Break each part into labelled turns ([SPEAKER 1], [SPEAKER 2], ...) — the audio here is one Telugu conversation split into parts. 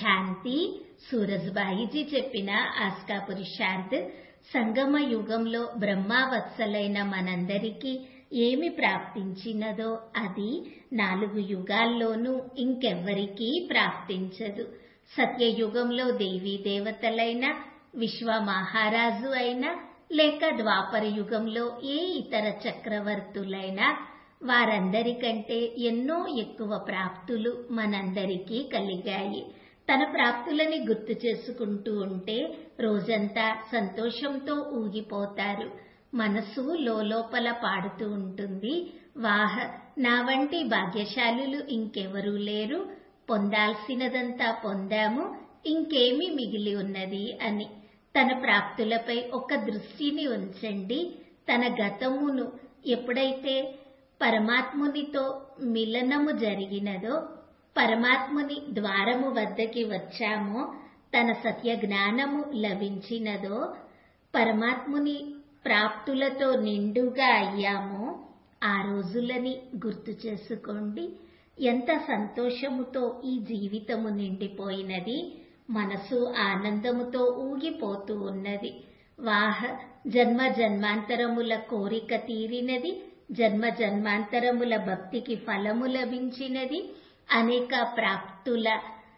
[SPEAKER 1] శాంతి సూరజ్బాయిజీ చెప్పిన ఆస్కా పురుషార్థ్ సంగమ యుగంలో బ్రహ్మావత్సలైన మనందరికీ ఏమి ప్రాప్తించినదో అది నాలుగు యుగాల్లోనూ ఇంకెవ్వరికీ ప్రాప్తించదు సత్యయుగంలో దేవీ దేవతలైన విశ్వ మహారాజు అయినా లేక ద్వాపర యుగంలో ఏ ఇతర చక్రవర్తులైనా వారందరికంటే ఎన్నో ఎక్కువ ప్రాప్తులు మనందరికీ కలిగాయి తన ప్రాప్తులని గుర్తు చేసుకుంటూ ఉంటే రోజంతా సంతోషంతో ఊగిపోతారు మనసు లోపల పాడుతూ ఉంటుంది వాహ నా వంటి భాగ్యశాలులు ఇంకెవరూ లేరు పొందాల్సినదంతా పొందాము ఇంకేమి మిగిలి ఉన్నది అని తన ప్రాప్తులపై ఒక దృష్టిని ఉంచండి తన గతమును ఎప్పుడైతే పరమాత్మునితో మిలనము జరిగినదో పరమాత్ముని ద్వారము వద్దకి వచ్చామో తన సత్య జ్ఞానము లభించినదో పరమాత్ముని ప్రాప్తులతో నిండుగా అయ్యామో ఆ రోజులని గుర్తు చేసుకోండి ఎంత సంతోషముతో ఈ జీవితము నిండిపోయినది మనసు ఆనందముతో ఊగిపోతూ ఉన్నది వాహ జన్మ జన్మాంతరముల కోరిక తీరినది జన్మ జన్మాంతరముల భక్తికి ఫలము లభించినది అనేక ప్రాప్తుల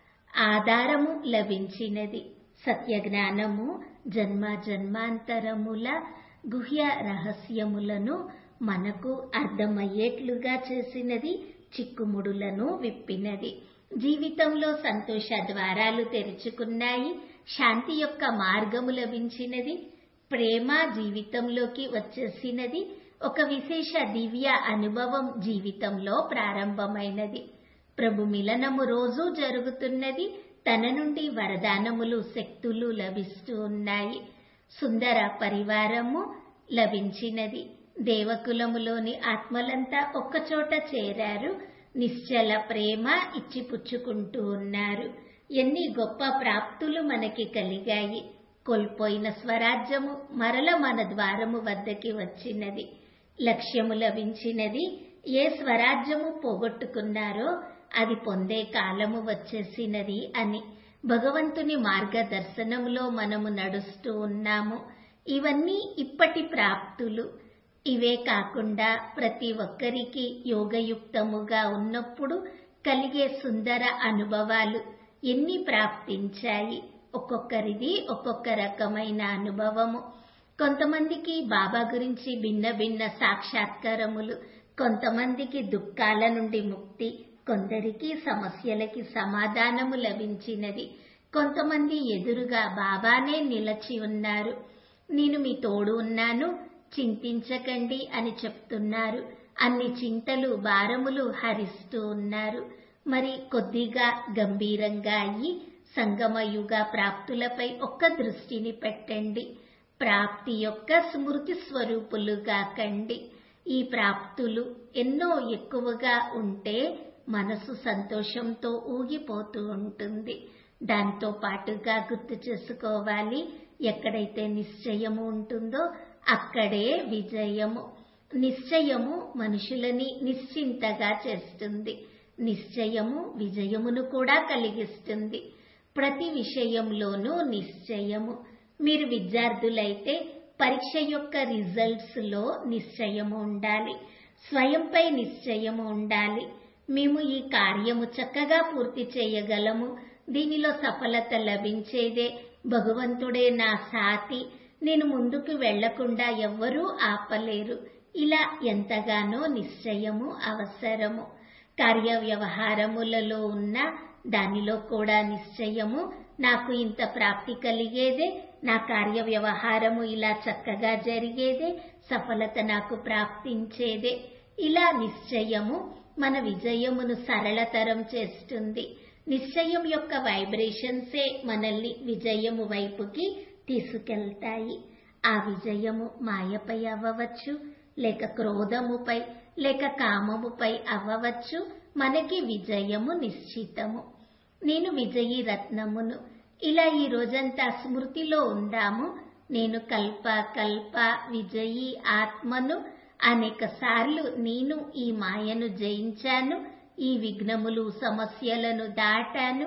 [SPEAKER 1] ఆధారము లభించినది సత్యజ్ఞానము జన్మ జన్మాంతరముల గుహ్య రహస్యములను మనకు అర్థమయ్యేట్లుగా చేసినది చిక్కుముడులను విప్పినది జీవితంలో సంతోష ద్వారాలు తెరుచుకున్నాయి శాంతి యొక్క మార్గము లభించినది ప్రేమ జీవితంలోకి వచ్చేసినది ఒక విశేష దివ్య అనుభవం జీవితంలో ప్రారంభమైనది ప్రభు మిలనము రోజు జరుగుతున్నది తన నుండి వరదానములు శక్తులు లభిస్తూ ఉన్నాయి సుందర పరివారము లభించినది దేవకులములోని ఆత్మలంతా ఒక్కచోట చేరారు నిశ్చల ప్రేమ ఇచ్చిపుచ్చుకుంటూ ఉన్నారు ఎన్ని గొప్ప ప్రాప్తులు మనకి కలిగాయి కోల్పోయిన స్వరాజ్యము మరల మన ద్వారము వద్దకి వచ్చినది లక్ష్యము లభించినది ఏ స్వరాజ్యము పోగొట్టుకున్నారో అది పొందే కాలము వచ్చేసినది అని భగవంతుని మార్గదర్శనంలో మనము నడుస్తూ ఉన్నాము ఇవన్నీ ఇప్పటి ప్రాప్తులు ఇవే కాకుండా ప్రతి ఒక్కరికి యోగయుక్తముగా ఉన్నప్పుడు కలిగే సుందర అనుభవాలు ఎన్ని ప్రాప్తించాయి ఒక్కొక్కరిది ఒక్కొక్క రకమైన అనుభవము కొంతమందికి బాబా గురించి భిన్న భిన్న సాక్షాత్కారములు కొంతమందికి దుఃఖాల నుండి ముక్తి కొందరికి సమస్యలకి సమాధానము లభించినది కొంతమంది ఎదురుగా బాబానే నిలచి ఉన్నారు నేను మీ తోడు ఉన్నాను చింతించకండి అని చెప్తున్నారు అన్ని చింతలు భారములు హరిస్తూ ఉన్నారు మరి కొద్దిగా గంభీరంగా అయ్యి సంగమయుగ ప్రాప్తులపై ఒక్క దృష్టిని పెట్టండి ప్రాప్తి యొక్క స్మృతి స్వరూపులుగా కండి ఈ ప్రాప్తులు ఎన్నో ఎక్కువగా ఉంటే మనసు సంతోషంతో ఊగిపోతూ ఉంటుంది దాంతో పాటుగా గుర్తు చేసుకోవాలి ఎక్కడైతే నిశ్చయము ఉంటుందో అక్కడే విజయము నిశ్చయము మనుషులని నిశ్చింతగా చేస్తుంది నిశ్చయము విజయమును కూడా కలిగిస్తుంది ప్రతి విషయంలోనూ నిశ్చయము మీరు విద్యార్థులైతే పరీక్ష యొక్క రిజల్ట్స్ లో నిశ్చయము ఉండాలి స్వయంపై నిశ్చయము ఉండాలి మేము ఈ కార్యము చక్కగా పూర్తి చేయగలము దీనిలో సఫలత లభించేదే భగవంతుడే నా సాటి నేను ముందుకు వెళ్లకుండా ఎవ్వరూ ఆపలేరు ఇలా ఎంతగానో నిశ్చయము అవసరము కార్య వ్యవహారములలో ఉన్న దానిలో కూడా నిశ్చయము నాకు ఇంత ప్రాప్తి కలిగేదే నా కార్య వ్యవహారము ఇలా చక్కగా జరిగేదే సఫలత నాకు ప్రాప్తించేదే ఇలా నిశ్చయము మన విజయమును సరళతరం చేస్తుంది నిశ్చయం యొక్క వైబ్రేషన్సే మనల్ని విజయము వైపుకి తీసుకెళ్తాయి ఆ విజయము మాయపై అవ్వవచ్చు లేక క్రోధముపై లేక కామముపై అవ్వవచ్చు మనకి విజయము నిశ్చితము నేను విజయీ రత్నమును ఇలా ఈ రోజంతా స్మృతిలో ఉందాము నేను కల్ప కల్ప విజయీ ఆత్మను అనేక సార్లు నేను ఈ మాయను జయించాను ఈ విఘ్నములు సమస్యలను దాటాను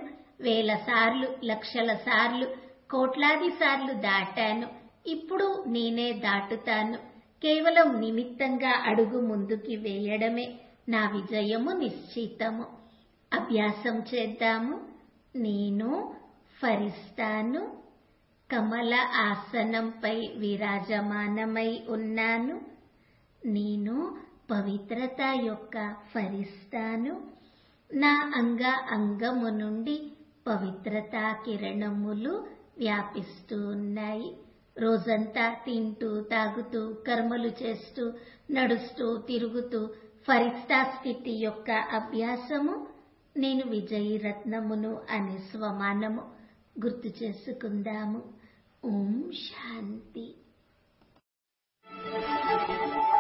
[SPEAKER 1] వేల సార్లు లక్షల సార్లు కోట్లాది సార్లు దాటాను ఇప్పుడు నేనే దాటుతాను కేవలం నిమిత్తంగా అడుగు ముందుకి వేయడమే నా విజయము నిశ్చితము అభ్యాసం చేద్దాము నేను ఫరిస్తాను కమల ఆసనంపై విరాజమానమై ఉన్నాను నేను పవిత్రత యొక్క ఫరిస్తాను నా అంగ అంగము నుండి పవిత్రతా కిరణములు వ్యాపిస్తూ ఉన్నాయి రోజంతా తింటూ తాగుతూ కర్మలు చేస్తూ నడుస్తూ తిరుగుతూ ఫరిస్తా స్థితి యొక్క అభ్యాసము నేను విజయీ రత్నమును అనే స్వమానము గుర్తు చేసుకుందాము ఓం శాంతి